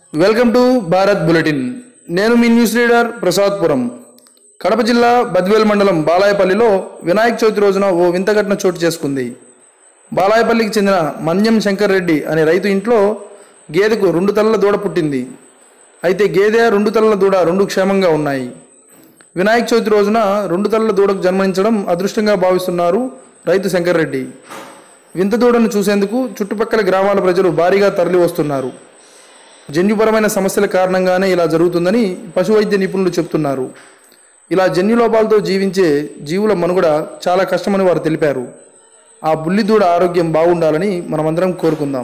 Welcome to Bharat bulletin నేను మీ news reader Prasadpuram Kadapa జిల్లా బద్వేల్ మండలం బాలాయపల్లిలో వినాయక చవితి రోజున ఓ వింత ఘటన చోటు చేసుకుంది బాలాయపల్లికి చెందిన మన్యం శంకర్ రెడ్డి అనే రైతు ఇంట్లో గేదెకు రెండు తలల దూడ పుట్టింది అయితే గేదె రెండు తలల దూడ రెండు క్షేమంగా ఉన్నాయి వినాయక చవితి రోజున రెండు తలల దూడకు జన్మనించడం అదృష్టంగా భావిస్తున్నారు రైతు శంకర్ రెడ్డి వింత దూడను చూసేందుకు చుట్టుపక్కల గ్రామాల ప్రజలు భారీగా తరలి వస్తున్నారు జన్యుపరమైన సమస్యల కారణంగానే ఇలా జరుగుతుందని పశు వైద్య నిపుణులు చెప్తున్నారు ఇలా జన్యులోపాలతో జీవించే జీవుల మనుగడ చాలా కష్టమని వారు తెలిపారు ఆ బుల్లి దూడ ఆరోగ్యం బాగుండాలని మనమందరం కోరుకుందాం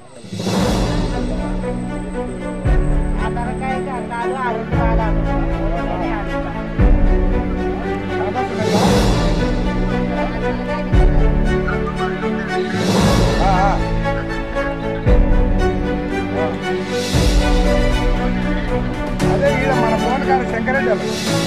ఆ తరకాయకి అన్నాలు ఆ రెండు వాడాలు నేనే ఆడుతా. అదే ఈడ మన ఫోన్ కాదు శంకరెడ్డి వాళ్ళు.